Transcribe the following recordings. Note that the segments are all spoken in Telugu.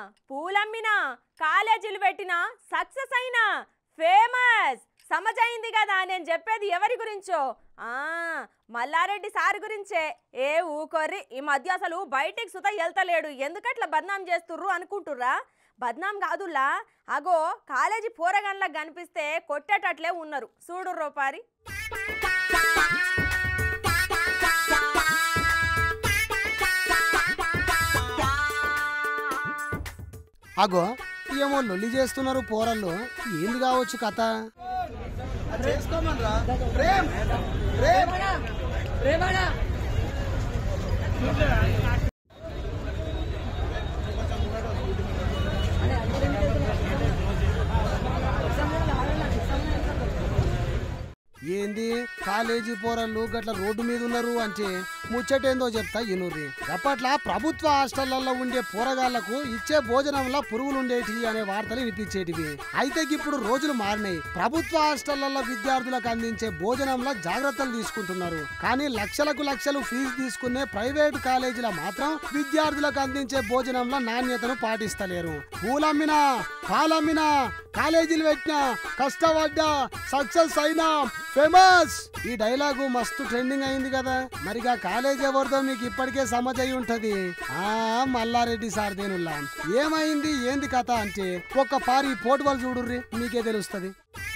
పూలమ్మినా కాలేజీలు పెట్టినా సక్సెస్ అయినా ఫేమస్ సమజైంది కదా నేను చెప్పేది ఎవరి గురించో ఆ మల్లారెడ్డి సార్ గురించే ఏ ఊకొర్రి ఈ మధ్య అసలు బయటికి సుత వెళ్తలేడు ఎందుకట్లా బద్నాం చేస్తుర్రు అనుకుంటుర్రా బద్నాం కాదులా అగో కాలేజీ పోరగాన్లకు కనిపిస్తే కొట్టేటట్లే ఉన్నారు చూడు రూపారి అగో ఏమో లొల్లి చేస్తున్నారు పోరళ్ళు ఏంది కావచ్చు కథ ఏంది కాలేజీ పోరళ్ళు గట్ల రోడ్డు మీద ఉన్నారు అంటే ముచ్చటేందో చెప్తా ఇనుర్రి అప్పట్ల ప్రభుత్వ హాస్టళ్లలో ఉండే పోరగాళ్లకు ఇచ్చే భోజనంలో పురుగులు ఉండేటివి అనే వార్తలు వినిపించేటివి అయితే ఇప్పుడు రోజులు మారినాయి ప్రభుత్వ హాస్టళ్లలో విద్యార్థులకు అందించే భోజనంలో జాగ్రత్తలు తీసుకుంటున్నారు కానీ లక్షలకు లక్షలు ఫీజు తీసుకునే ప్రైవేటు కాలేజీల మాత్రం విద్యార్థులకు అందించే భోజనంలో నాణ్యతను పాటిస్తలేరు పూలమ్మినా పాలమ్మినా కాలేజీలు పెట్టినా కష్టపడ్డా సక్సెస్ అయినా ఫేమస్ ఈ డైలాగు మస్తు ట్రెండింగ్ అయింది కదా మరిగా కాలేజ్ ఎవరిదో మీకు ఇప్పటికే సమజ్ అయి ఉంటది ఆ మల్లారెడ్డి సార్ దేనుల్లా ఏమైంది ఏంది కథ అంటే ఒక్క పారి పోటువల్ చూడుర్రి మీకే తెలుస్తది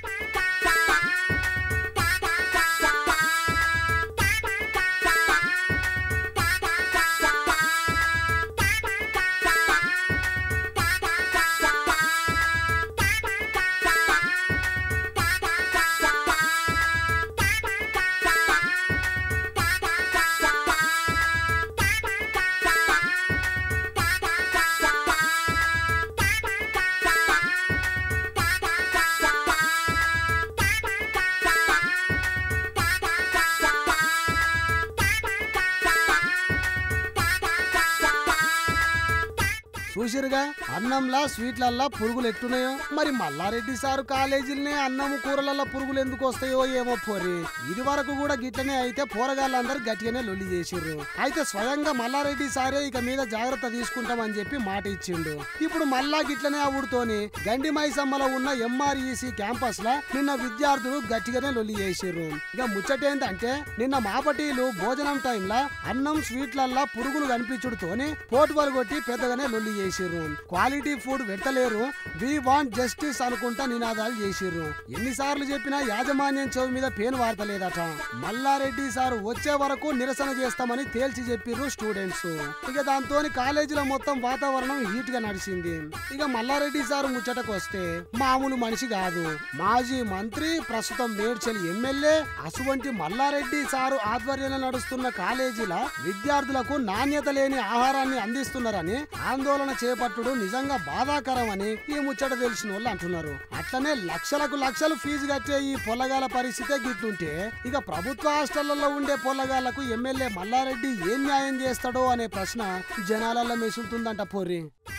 చూసిరుగా అన్నంలా స్వీట్లల్లా పురుగులు ఎట్టున్నాయో మరి మల్లారెడ్డి సారు కాలేజీలనే అన్నము కూరలల్లో పురుగులు ఎందుకు వస్తాయో ఏమో పోరి ఇది వరకు కూడా గిట్లనే అయితే పోరగాళ్ళందరూ గట్టిగానే లొల్లి చేసిర్రు అయితే స్వయంగా మల్లారెడ్డి సారే ఇక మీద జాగ్రత్త తీసుకుంటామని చెప్పి మాట ఇచ్చిండు ఇప్పుడు మళ్ళా గిట్లనే అవుడుతోని గండి మైసమ్మలో ఉన్న ఎంఆర్ఈసి క్యాంపస్ లా నిన్న విద్యార్థులు గట్టిగానే లొల్లి చేసిర్రు ఇక ముచ్చటేందంటే నిన్న మాపటీలు భోజనం టైంలా అన్నం స్వీట్లల్లా పురుగులు కనిపించుడుతోని పోటువలు కొట్టి పెద్దగానే లొల్లి చేసిర్రు క్వాలిటీ ఫుడ్ పెట్టలేరు వి వాంట్ జస్టిస్ అనుకుంటా నినాదాలు చేసిర్రు ఎన్నిసార్లు చెప్పినా యాజమాన్యం చెవి మీద పేను వార్తలేదట మల్లారెడ్డి సార్ వచ్చే వరకు నిరసన చేస్తామని తేల్చి చెప్పిర్రు స్టూడెంట్స్ ఇక దాంతో కాలేజీలో మొత్తం వాతావరణం హీట్ గా నడిచింది ఇక మల్లారెడ్డి సార్ ముచ్చటకు వస్తే మామూలు మనిషి కాదు మాజీ మంత్రి ప్రస్తుతం మేడ్చల్ ఎమ్మెల్యే అటువంటి మల్లారెడ్డి సారు ఆధ్వర్యంలో నడుస్తున్న కాలేజీల విద్యార్థులకు నాణ్యత లేని ఆహారాన్ని అందిస్తున్నారని ఆందోళన చేపట్టుడు నిజంగా బాధాకరం అని ఈ ముచ్చట తెలిసిన వాళ్ళు అంటున్నారు అట్లనే లక్షలకు లక్షలు ఫీజు కట్టే ఈ పొల్లగాల పరిస్థితే గిట్లుంటే ఇక ప్రభుత్వ హాస్టళ్లలో ఉండే పొల్లగాళ్లకు ఎమ్మెల్యే మల్లారెడ్డి ఏం న్యాయం చేస్తాడో అనే ప్రశ్న జనాలలో మెసులుతుందంట పోర్రి